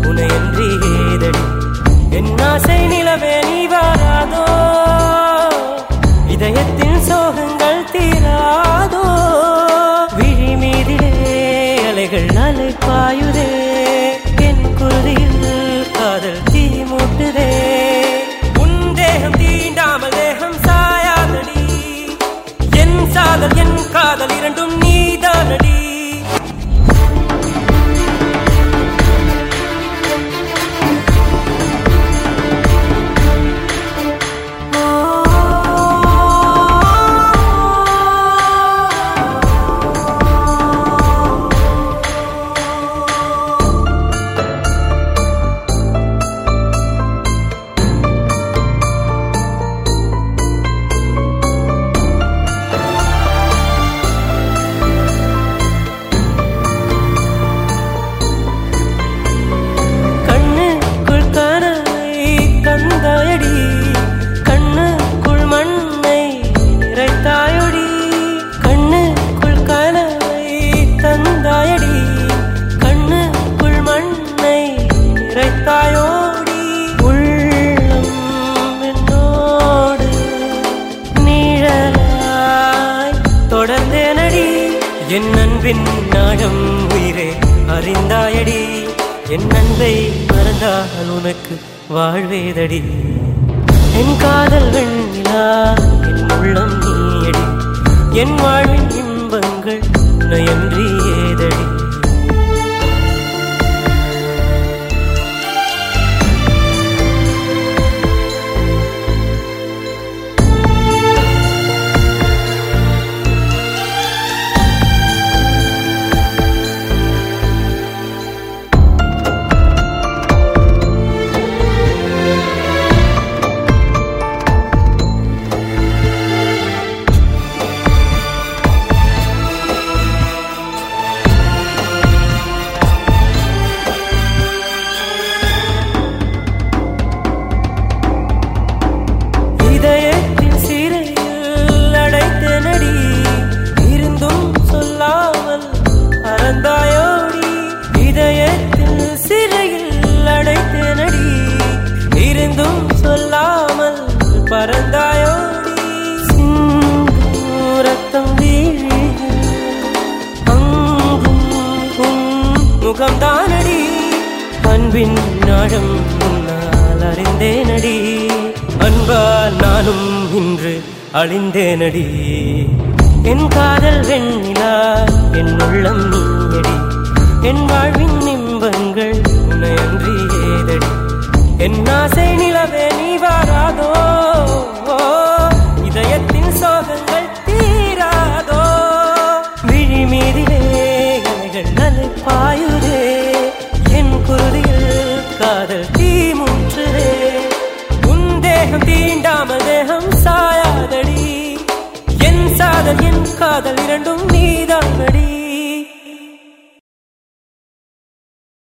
உனையன்றி ஏதடி என் ஆசை நிலவே நீ வாராதோ இதயத்தின் சோகங்கள் தீராதோ விழி மீதிலே அலைகள் அலை பாயுதே என் குருதியில் காதல் தீ மூட்டுதே உன் தேகம் தீண்டாமல் தேகம் சாயாதடி என் சாதல் என் காதல் இரண்டும் நீதானடி கண்ணுக்குள் கனவை கந்தாயடி கண்ணுக்குள் மண்ணை நிறைத்தாயடி கண்ணுக்குள் கனவை தந்தாயடி கண்ணுக்குள் மண்ணை நிறைத்தாயோடி உள்ளம் என்னோடு நீழலாய் தொடர்ந்தேனடி என் அன்பின் நாடம் உயிரே அறிந்தாயடி என் அன்பை மறந்தால் உனக்கு வாழ்வேதடி என் காதல் வெண்ணிலா என் உள்ளம் நீயடி என் வாழ்வின் இன்பங்கள் உன்னையன்றி ஏதடி இதயத்தின் சிறையில் அடைத்தனடி இருந்தும் சொல்லாமல் பறந்தாயோடி இதயத்தில் சிறையில் அடைத்தனடி இருந்தும் சொல்லாமல் பறந்தாயோடி சிந்தும் ரத்தம் வீழி அங்கும் உன் முகம்தானடி அன்பின் நாடம் முன்னால் அறிந்தேனடி அன்பால் நானும் இன்று அழிந்தேனடி என் காதல் வெண்ணிலா என் உள்ளம் நீயடி என் வாழ்வின் இன்பங்கள் உன்னை அன்றி ஏதடி என் ஆசை நிலவே நீ வாராதோ இதயத்தின் சோகங்கள் தீராதோ விழி மீதிலே அலைகள் அலை பாயுதே என் குருதியில் காதல் தீ மூட்டுதே